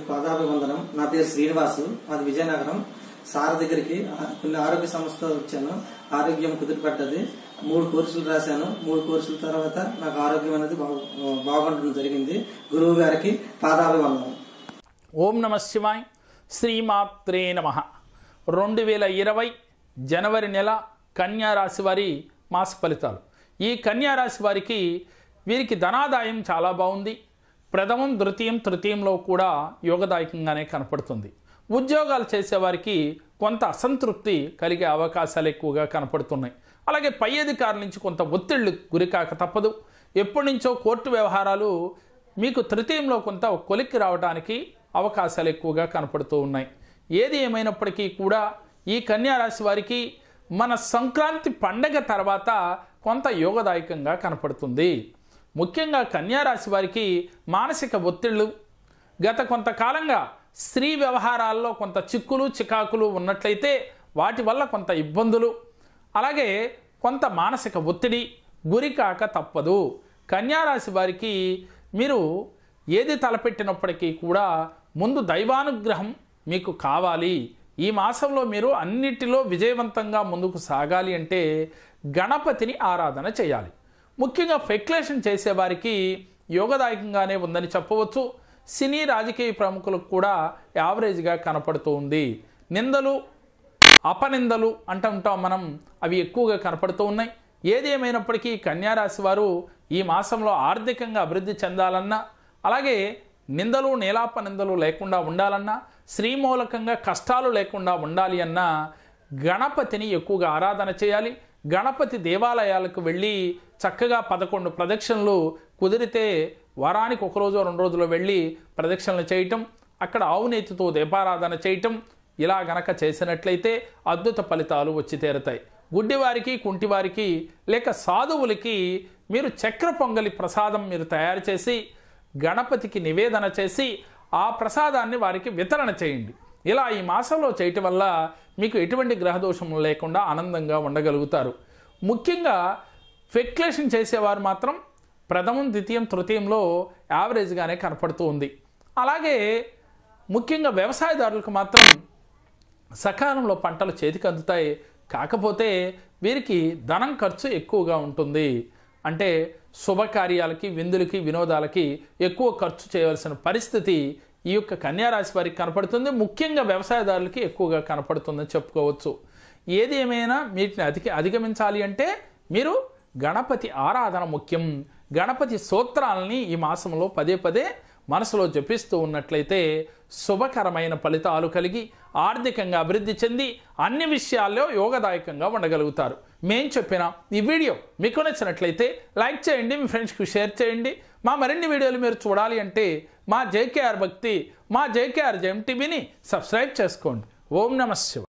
పాదాభివందనం నా పేరు శ్రీనివాసు అది విజయనగరం సార్ దగ్గరికి ఆ- కొన్ని ఆరోగ్య సంస్థ వచ్చాను ఆరోగ్యం కుదిరిపడ్డది మూడు కోర్సులు రాశాను మూడు కోర్సుల తర్వాత నాకు ఆరోగ్యం అనేది బాగు- బాగుండడం జరిగింది గురువు గారికి పాదాభివందనం ఓం నమ శివాయ్ శ్రీమాత్రే నమ రెండు వేల ఇరవై జనవరి నెల కన్యా రాశి వారి మాస ఫలితాలు ఈ కన్యా రాశి వారికి వీరికి ధనాదాయం చాలా బాగుంది ప్రథమం ద్వితీయం తృతీయంలో కూడా యోగదాయకంగానే కనపడుతుంది ఉద్యోగాలు చేసేవారికి కొంత అసంతృప్తి కలిగే అవకాశాలు ఎక్కువగా కనపడుతున్నాయి అలాగే పై అధికారుల నుంచి కొంత ఒత్తిళ్లు గురికాక తప్పదు ఎప్పటి నుంచో కోర్టు వ్యవహారాలు మీకు తృతీయంలో కొంత కొలిక్కి రావడానికి అవకాశాలు ఎక్కువగా కనపడుతూ ఉన్నాయి ఏది ఏమైనప్పటికీ కూడా ఈ కన్యా రాశి వారికి మన సంక్రాంతి పండగ తర్వాత కొంత యోగదాయకంగా కనపడుతుంది ముఖ్యంగా కన్యా రాశి వారికి మానసిక ఒత్తిళ్ళు గత కొంతకాలంగా స్త్రీ వ్యవహారాల్లో కొంత చిక్కులు చికాకులు ఉన్నట్లయితే వాటి వల్ల కొంత ఇబ్బందులు అలాగే కొంత మానసిక ఒత్తిడి గురి కాక తప్పదు కన్యారాశి వారికి మీరు ఏది తలపెట్టినప్పటికీ కూడా ముందు దైవానుగ్రహం మీకు కావాలి ఈ మాసంలో మీరు అన్నిటిలో విజయవంతంగా ముందుకు సాగాలి అంటే గణపతిని ఆరాధన చేయాలి ముఖ్యంగా ఫెక్యులేషన్ చేసేవారికి యోగదాయకంగానే ఉందని చెప్పవచ్చు సినీ రాజకీయ ప్రముఖులకు కూడా యావరేజ్గా కనపడుతూ ఉంది నిందలు అపనిందలు అంటుంటాం మనం అవి ఎక్కువగా కనపడుతూ ఉన్నాయి ఏది ఏమైనప్పటికీ కన్యారాశి వారు ఈ మాసంలో ఆర్థికంగా అభివృద్ధి చెందాలన్నా అలాగే నిందలు నీలాప నిందలు లేకుండా ఉండాలన్నా శ్రీమూలకంగా కష్టాలు లేకుండా ఉండాలి అన్నా గణపతిని ఎక్కువగా ఆరాధన చేయాలి గణపతి దేవాలయాలకు వెళ్ళి చక్కగా పదకొండు ప్రదక్షిణలు కుదిరితే వారానికి ఒక రోజు రెండు రోజులు వెళ్ళి ప్రదక్షిణలు చేయటం అక్కడ ఆవునేతితో దీపారాధన చేయటం ఇలా గనక చేసినట్లయితే అద్భుత ఫలితాలు వచ్చి తీరతాయి గుడ్డివారికి కుంటివారికి లేక సాధువులకి మీరు చక్ర పొంగలి ప్రసాదం మీరు తయారు చేసి గణపతికి నివేదన చేసి ఆ ప్రసాదాన్ని వారికి వితరణ చేయండి ఇలా ఈ మాసంలో చేయటం వల్ల మీకు ఎటువంటి గ్రహదోషములు లేకుండా ఆనందంగా ఉండగలుగుతారు ముఖ్యంగా ఫెక్యులేషన్ చేసేవారు మాత్రం ప్రథమం ద్వితీయం తృతీయంలో యావరేజ్గానే కనపడుతూ ఉంది అలాగే ముఖ్యంగా వ్యవసాయదారులకు మాత్రం సకాలంలో పంటలు చేతికి అందుతాయి కాకపోతే వీరికి ధనం ఖర్చు ఎక్కువగా ఉంటుంది అంటే శుభకార్యాలకి విందులకి వినోదాలకి ఎక్కువ ఖర్చు చేయవలసిన పరిస్థితి ఈ యొక్క కన్యారాశి వారికి కనపడుతుంది ముఖ్యంగా వ్యవసాయదారులకి ఎక్కువగా కనపడుతుందని చెప్పుకోవచ్చు ఏది ఏమైనా వీటిని అధిక అధిగమించాలి అంటే మీరు గణపతి ఆరాధన ముఖ్యం గణపతి సూత్రాలని ఈ మాసంలో పదే పదే మనసులో జపిస్తూ ఉన్నట్లయితే శుభకరమైన ఫలితాలు కలిగి ఆర్థికంగా అభివృద్ధి చెంది అన్ని విషయాల్లో యోగదాయకంగా ఉండగలుగుతారు మేం చెప్పిన ఈ వీడియో మీకు నచ్చినట్లయితే లైక్ చేయండి మీ ఫ్రెండ్స్కి షేర్ చేయండి మా మరిన్ని వీడియోలు మీరు చూడాలి అంటే మా జేకేఆర్ భక్తి మా జేకేఆర్ జెమ్ టీవీని సబ్స్క్రైబ్ చేసుకోండి ఓం నమ శివ